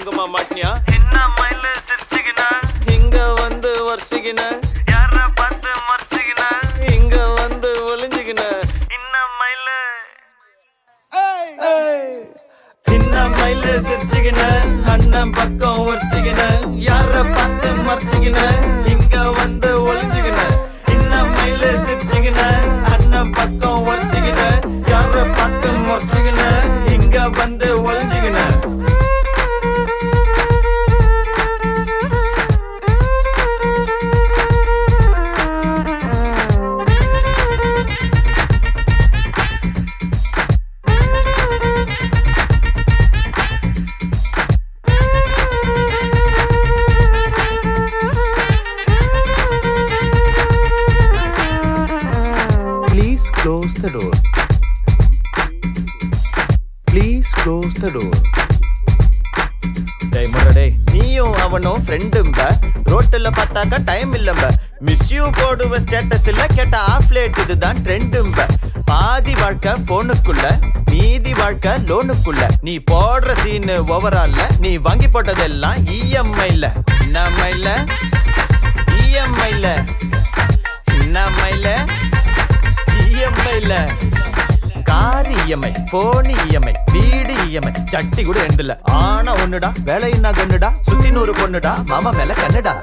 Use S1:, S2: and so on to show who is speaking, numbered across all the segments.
S1: அங்கமா மாட்டினியா
S2: என்ன மயில சிரிச்சுக்கின
S1: இங்க வந்து வரிசைக்கின
S2: யார பார்த்து மறைச்சுக்கின
S1: இங்க வந்து ஒளிஞ்சுக்கின
S2: என்ன மயில
S1: சின்ன மயில சிரிச்சுக்கின அண்ணன் பக்கம் வரிசைக்கின யார பார்த்து மறைச்சுக்கின இங்க வந்து ஒளிஞ்சுக்கின சின்ன மயில சிரிச்சுக்கின அண்ணன் பக்கம் வரிசைக்கின யார பார்த்து மறைச்சுக்கின இங்க வந்து ஒளிஞ்சுக்கின
S3: Please close the door. Please close the door.
S1: டேய் முரடே நீயும் அவனும் ஃப்ரெண்டும்ப ரோட்டுல பார்த்தாக்கா டைம் இல்லம்ப மிஸ் யூ போடுவ ஸ்டேட்டஸ் இல்ல கேட்ட ஆஃப் லேட் இதுதான் ட்ரெண்டும்ப பாதி வாழ்க்கை போனுக்குள்ள மீதி வாழ்க்கை லோனுக்குள்ள நீ போடுற சீனு ஓவரால்ல நீ வாங்கி போட்டதெல்லாம் இஎம்ஐல என்னம்மைல இஎம்ஐல என்னம்மைல இஎம்ஐல கார் இஎம்ஐ போனி இஎம்ஐ வீடு இஎம்ஐ சட்டி கூட எழுந்தல ஆனா ஒண்ணுடா வேலையின்னா கண்ணுடா சுத்தி நூறு பொண்ணுடா மாமா மேல கண்ணுடா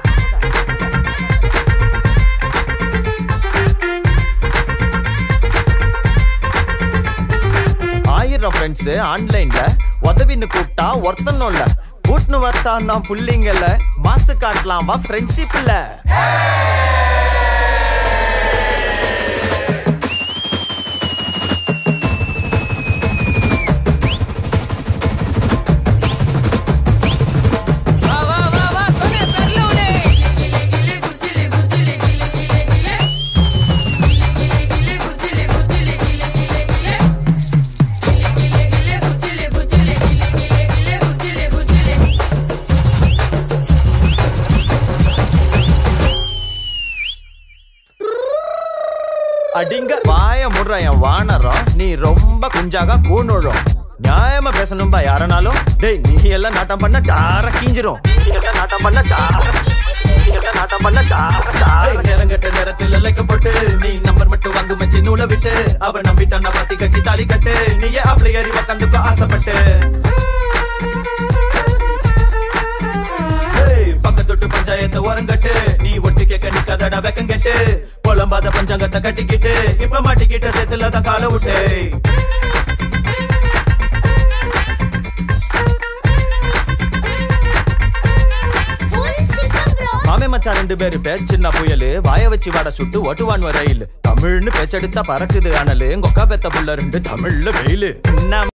S1: ஆயிரம் ஃப்ரெண்ட்ஸ் ஆன்லைன்ல உதவின்னு கூப்பிட்டா ஒருத்தனும் இல்ல கூட்டுன்னு வரட்டா நான் புள்ளிங்கல்ல மாசு காட்டலாமா ஃப்ரெண்ட்ஷிப் இல்ல
S4: வா வா வா வா சொன்னே தரலவுடே கிலே கிலே குச்சிலே குச்சிலே கிலே கிலே கிலே கிலே கிலே குச்சிலே குச்சிலே கிலே கிலே கிலே கிலே கிலே கிலே குச்சிலே குச்சிலே கிலே கிலே கிலே குச்சிலே குச்சிலே
S1: அடிங்க வாய முடுற என் வானரம் நீ ரொம்ப குஞ்சாக கூணுழும் நியாயமா பேசணும்பா யாரனாலும் டேய் நீ எல்லாம் நாட்டம் பண்ண டார கீஞ்சிரும் நீ எல்லாம் நாட்டம் பண்ண டார நீ எல்லாம் நாட்டம் பண்ண டார டார நேரங்கட்ட நேரத்தில் இழைக்கப்பட்டு நீ நம்பர் மட்டும் வாங்கு மச்சி நூலை விட்டு அவ நம்பிட்டான் நான் பாத்தி கட்டி தாலி கட்டு நீயே அப்படி ஏறி உக்காந்துக்கோ ஆசைப்பட்டு ஏய், பக்கத்தொட்டு பஞ்சாயத்து ஓரங்கட்டு நீ ஒட்டு கேட்க நிக்காதடா வெக்கங்கெட்டு புலம்பாத பஞ்சாங்கத்தை கட்டிக்கிட்டு இப்ப மாட்டிக்கிட்ட சேத்துல தான் கால விட்டு மாமே மச்சான் ரெண்டு பேரு பேர் சின்ன புயலு வாய வச்சு வாட சுட்டு ஓட்டுவான் ரயில் தமிழ்னு பேச்செடுத்தா பறக்குது அனலு கொக்கா பெத்த புள்ள ரெண்டு தமிழ்ல வெயிலு என்ன